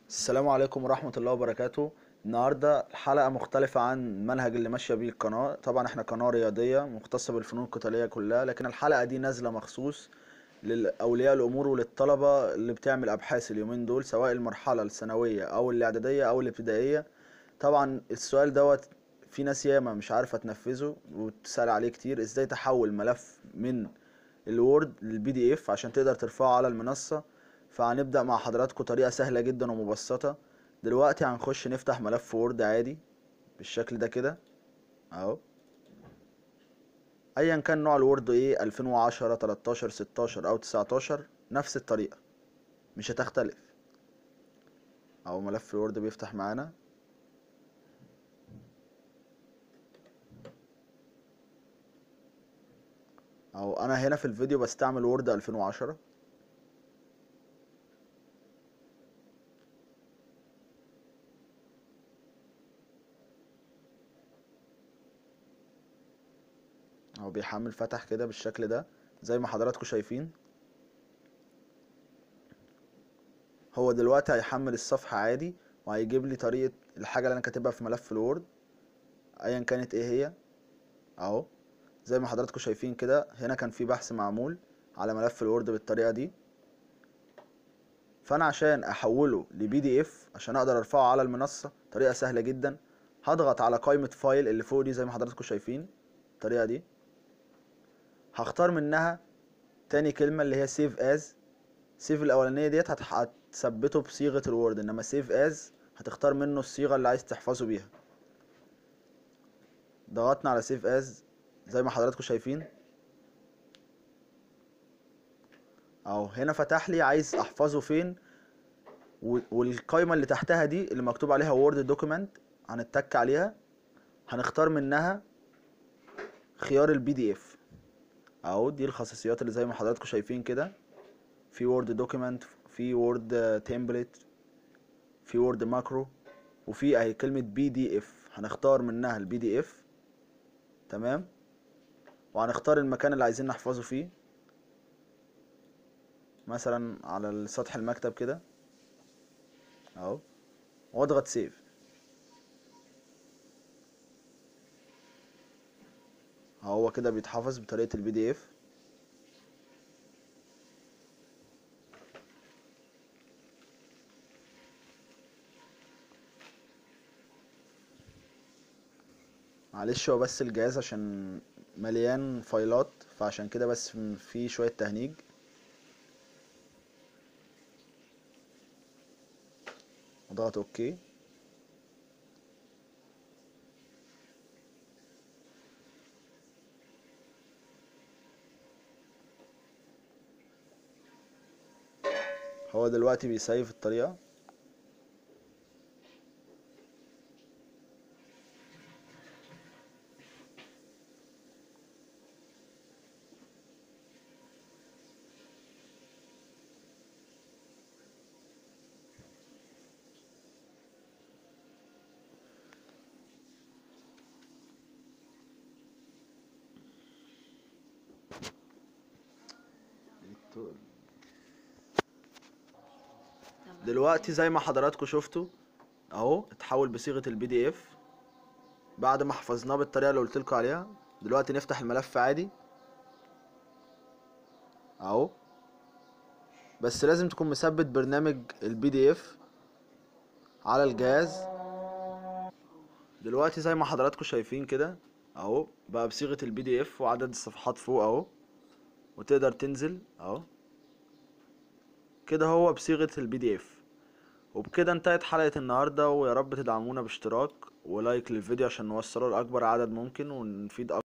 السلام عليكم ورحمة الله وبركاته النهاردة حلقة مختلفة عن المنهج اللي ماشية بيه القناة طبعا احنا قناة رياضية مختصة بالفنون القتالية كلها لكن الحلقة دي نازلة مخصوص لأولياء الأمور وللطلبة اللي بتعمل أبحاث اليومين دول سواء المرحلة الثانوية أو الإعدادية أو الابتدائية طبعا السؤال دوت في ناس ياما مش عارفة تنفذه وتسأل عليه كتير ازاي تحول ملف من الوورد للبي دي اف عشان تقدر ترفعه على المنصة فهنبدأ مع حضراتكم طريقة سهلة جدا ومبسطة دلوقتي هنخش نفتح ملف وورد عادي بالشكل ده كده اهو ايا كان نوع الوورد ايه 2010 13 16 او 19 نفس الطريقة مش هتختلف اهو ملف الوورد بيفتح معانا اهو انا هنا في الفيديو بستعمل وورد 2010 هو بيحمل فتح كده بالشكل ده زي ما حضراتكم شايفين هو دلوقتي هيحمل الصفحة عادي وهيجيب لي طريقة الحاجة اللي انا كاتبها في ملف الوورد ايا كانت ايه هي اهو زي ما حضراتكم شايفين كده هنا كان في بحث معمول على ملف الوورد بالطريقة دي فانا عشان احوله لبي دي اف عشان اقدر ارفعه على المنصة طريقة سهلة جدا هضغط على قائمة فايل اللي فوق دي زي ما حضراتكم شايفين الطريقة دي هختار منها تاني كلمة اللي هي سيف از سيف الاولانية ديت هتثبته بصيغة الوورد انما سيف از هتختار منه الصيغة اللي عايز تحفظه بيها ضغطنا على سيف از زي ما حضراتكم شايفين اهو هنا فتح لي عايز احفظه فين والقايمة اللي تحتها دي اللي مكتوب عليها وورد دوكيمنت هنتك عليها هنختار منها خيار البي دي اف اهو دي الخصائصيات اللي زي ما حضراتكم شايفين كده في وورد دوكيمنت في وورد تمبلت في وورد ماكرو وفي اهي كلمة بي دي اف هنختار منها البي دي اف تمام وهنختار المكان اللي عايزين نحفظه فيه مثلا على سطح المكتب كده اهو واضغط سيف هو كده بيتحفظ بطريقة البي دي اف معلش هو بس الجهاز عشان مليان فايلات فعشان كده بس في شوية تهنيج اضغط اوكي هو دلوقتي بيسيف الطريقة دلوقتي زي ما حضراتكم شفتوا اهو اتحول بصيغه البي دي اف بعد ما حفظناه بالطريقه اللي قلت لكم عليها دلوقتي نفتح الملف عادي اهو بس لازم تكون مثبت برنامج البي دي اف على الجهاز دلوقتي زي ما حضراتكم شايفين كده اهو بقى بصيغه البي دي اف وعدد الصفحات فوق اهو وتقدر تنزل اهو كده هو بصيغة البي دي اف وبكده انتهت حلقة النهاردة ويا رب تدعمونا باشتراك ولايك للفيديو عشان نوصله لأكبر عدد ممكن ونفيد أكبر